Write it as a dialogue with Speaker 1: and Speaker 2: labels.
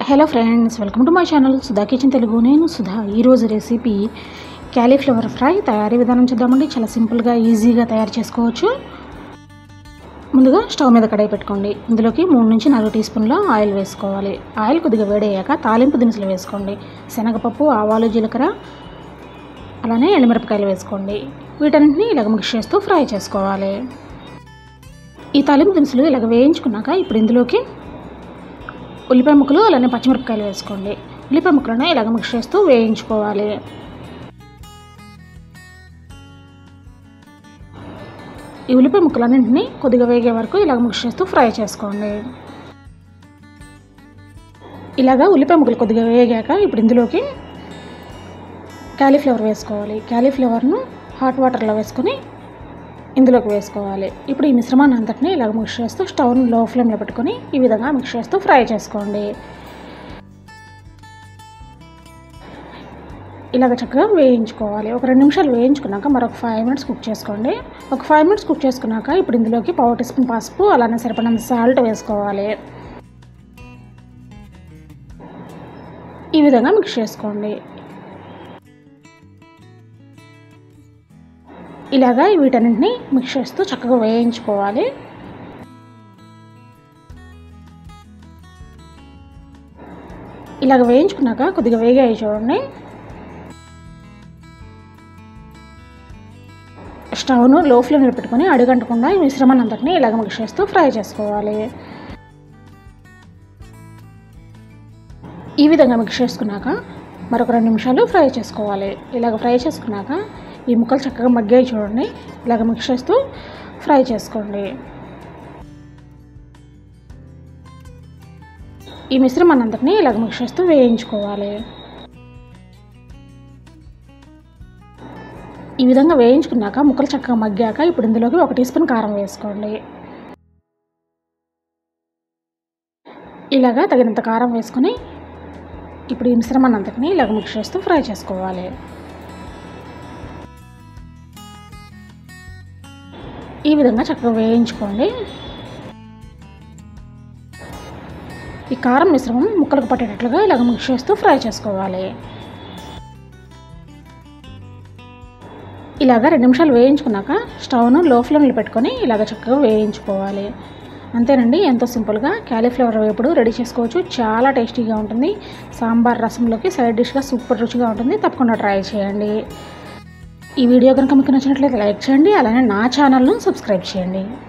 Speaker 1: hello friends welcome to my channel Sudha kitchen Telugu నేను సుధా ఈరోజు recipe cauliflower fry తయారీ విధానం చూద్దామండి చాలా సింపుల్గా ఈజీగా తయారు చేసుకోవచ్చు ముందుగా స్టవ్ మీద కడాయి పెట్టుకోండి ఇందులోకి మూడు నుంచి నాలుగు టీ స్పూన్ల ఆయిల్ వేసుకోవాలి ఆయిల్ కొద్దిగా వేడయ్యాక తాలింపు దినుసులు వేసుకోండి శనగపప్పు ఆవాలు జీలకర్ర అలానే ఎండుమిరపకాయలు వేసుకోండి వీటన్నింటినీ ఇలాగ మిక్స్ చేస్తూ ఫ్రై చేసుకోవాలి ఈ తాలింపు దినుసులు ఇలాగ వేయించుకున్నాక ఇప్పుడు ఇందులోకి ఉల్లిపాయ ముక్కలు అలానే పచ్చిమిరపకాయలు వేసుకోండి ఉల్లిపాయ ముక్కలను ఇలాగ మిక్స్ చేస్తూ వేయించుకోవాలి ఈ ఉల్లిపాయ ముక్కలన్నింటినీ కొద్దిగా వేగే వరకు ఇలాగ మిక్స్ చేస్తూ ఫ్రై చేసుకోండి ఇలాగా ఉల్లిపాయ ముక్కలు కొద్దిగా వేగాక ఇప్పుడు ఇందులోకి క్యాలీఫ్లవర్ వేసుకోవాలి క్యాలీఫ్లవర్ను హాట్ వాటర్లో వేసుకొని ఇందులోకి వేసుకోవాలి ఇప్పుడు ఈ మిశ్రమాన్ని అంతటిని ఇలాగ మిక్స్ చేస్తూ స్టవ్ను లో ఫ్లేమ్లో పెట్టుకొని ఈ విధంగా మిక్స్ చేస్తూ ఫ్రై చేసుకోండి ఇలాగ చక్కగా వేయించుకోవాలి ఒక రెండు నిమిషాలు వేయించుకున్నాక మరొక ఫైవ్ మినిట్స్ కుక్ చేసుకోండి ఒక ఫైవ్ మినిట్స్ కుక్ చేసుకున్నాక ఇప్పుడు ఇందులోకి పావు టీ స్పూన్ పసుపు అలానే సరిపడినంత సాల్ట్ వేసుకోవాలి ఈ విధంగా మిక్స్ చేసుకోండి ఇలాగా వీటన్నింటినీ మిక్స్ చేస్తూ చక్కగా వేయించుకోవాలి ఇలాగ వేయించుకున్నాక కొద్దిగా వేగాయి చూడండి స్టవ్ను లో ఫ్లేమ్లో పెట్టుకొని అడుగంటకుండా ఈ మిశ్రమాన్ని అంతటిని ఇలాగ మిక్స్ చేస్తూ ఫ్రై చేసుకోవాలి ఈ విధంగా మిక్స్ చేసుకున్నాక మరొక రెండు నిమిషాలు ఫ్రై చేసుకోవాలి ఇలాగ ఫ్రై చేసుకున్నాక ఈ ముక్కలు చక్కగా మగ్గాయి చూడండి ఇలాగ మిక్స్ చేస్తూ ఫ్రై చేసుకోండి ఈ మిశ్రమాన్ని అంతటిని ఇలాగ మిక్స్ చేస్తూ వేయించుకోవాలి ఈ విధంగా వేయించుకున్నాక ముక్కలు చక్కగా మగ్గాక ఇప్పుడు ఇందులోకి ఒక టీ స్పూన్ కారం వేసుకోండి ఇలాగా తగినంత కారం వేసుకొని ఇప్పుడు ఈ మిశ్రమాన్ని అంతటిని ఇలాగ మిక్స్ చేస్తూ ఫ్రై చేసుకోవాలి ఈ విధంగా చక్కగా వేయించుకోండి ఈ కారం మిశ్రమం ముక్కలకు పట్టేటట్లుగా ఇలాగ మిక్స్ చేస్తూ ఫ్రై చేసుకోవాలి ఇలాగ రెండు నిమిషాలు వేయించుకున్నాక స్టవ్ను లో ఫ్లేమ్లో పెట్టుకొని ఇలాగ చక్కగా వేయించుకోవాలి అంతేనండి ఎంతో సింపుల్గా క్యాలీఫ్లవర్ వేపుడు రెడీ చేసుకోవచ్చు చాలా టేస్టీగా ఉంటుంది సాంబార్ రసంలోకి సైడ్ డిష్గా సూపర్ రుచిగా ఉంటుంది తప్పకుండా ట్రై చేయండి ఈ వీడియో కనుక మీకు నచ్చినట్లయితే లైక్ చేయండి అలానే నా ఛానల్ను సబ్స్క్రైబ్ చేయండి